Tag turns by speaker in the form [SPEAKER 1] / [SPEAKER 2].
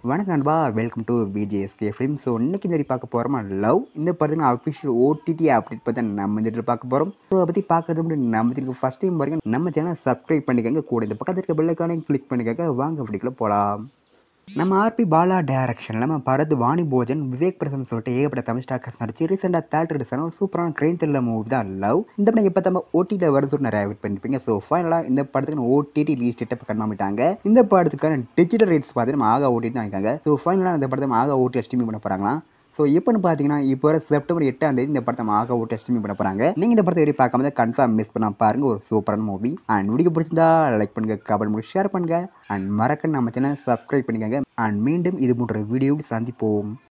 [SPEAKER 1] வணக்கம் நண்பா welcome to BJSK film so இன்னைக்கு இந்த மாதிரி பார்க்க போகிறோமா லவ் இந்த படத்துக்கு அஃபிஷியல் ஓடிடி அப்டேட் பற்றி நம்ம இந்த வீடியோல பார்க்க போகிறோம் ஸோ அதை பற்றி பார்க்கறது முன்னாடி நம்ம இதுக்கு ஃபஸ்ட் டைம் பாருங்க நம்ம சேனல் சப்ஸ்கிரைப் பண்ணிக்கோங்க கூட இந்த பக்கத்தில் இருக்க பெல்லைக்கானையும் கிளிக் பண்ணிக்கோங்க வாங்க அப்படிக்குள்ள போகலாம் நம்ம ஆர்பி பாலா டைரக்ஷனில் நம்ம பரத் வாணி போஜன் விவேக் பிரசன் சொல்லிட்டு ஏகப்பட்ட தமிழ் ஸ்டாக்கர்ஸ் நடிச்சு ரீசெண்டாக தேட்டர் எடுத்தான சூப்பரான கிரைம் த்ரில்லர் மூவி தான் லவ் இந்த படம் எப்போ நம்ம ஓடிடியில் வருதுன்னு நிறைய வெயிட் பண்ணிருப்பீங்க ஸோ ஃபைனலாக இந்த படத்துக்கு ஓடிடி ரிலீஸ் டேட்டை கன்ஃபார்ம் பண்ணிட்டாங்க இந்த படத்துக்கான டிஜிட்டல் ரேட்ஸ் பார்த்து நம்ம ஆகா ஓடிட்டு தான் இருக்காங்க ஸோ ஃபைனலாக இந்த படத்தை நம்ம ஆகா ஓட்டி எஸ்டிமேட் பண்ண போகிறாங்களா ஸோ எப்போன்னு பார்த்தீங்கன்னா இப்போ வர செப்டம்பர் எட்டாம் தேதி இந்த படத்தை நம்ம ஆக ஓட்டு எஸ்டிமேட் பண்ண போகிறாங்க நீங்கள் இந்த படத்தை வரை பார்க்காம தான் கன்ஃபார்ம் மிஸ் பண்ண பாருங்க ஒரு சூப்பரான மூவி அண்ட் வீடியோ பிடிச்சிருந்தா லைக் பண்ணுங்க கமெண்ட் பண்ணி ஷேர் பண்ணுங்க அண்ட் மறக்க நம்ம சேனல் சப்ஸ்கிரைப் பண்ணிக்கோங்க அண்ட் மீண்டும் இது போன்ற வீடியோ சந்திப்போம்